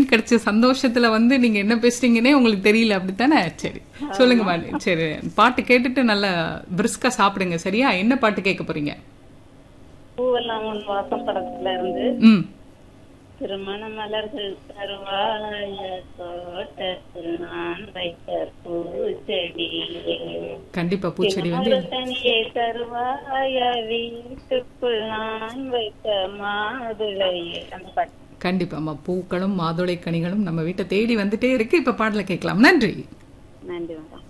பதில் கிடைச்ச சந்தோஷத்துல வந்து நீங்க என்ன பேசுறீங்கன்னே உங்களுக்கு தெரியல அப்படித்தானே சரி சொல்லுங்க மாலி சரி பாட்டு கேட்டுட்டு நல்லா பிரிஸ்கா சாப்பிடுங்க சரியா என்ன பாட்டு கேட்க போறீங்க பூவெல்லாம் உன் வாசம் படத்துல இருந்து ம் திருமண மலர்கள் தருவாய தோட்டத்தில் நான் வைத்த பூச்செடி கண்டிப்பா பூச்செடி வந்து தனியே தருவாய வீட்டுக்குள் நான் வைத்த மாதுளையே அந்த பாட்டு கண்டிப்பாம்மா பூக்களும் மாதுளை கனிகளும் நம்ம வீட்டை தேடி வந்துட்டே இருக்கு இப்ப பாடல கேட்கலாம் நன்றி நன்றி மேடம்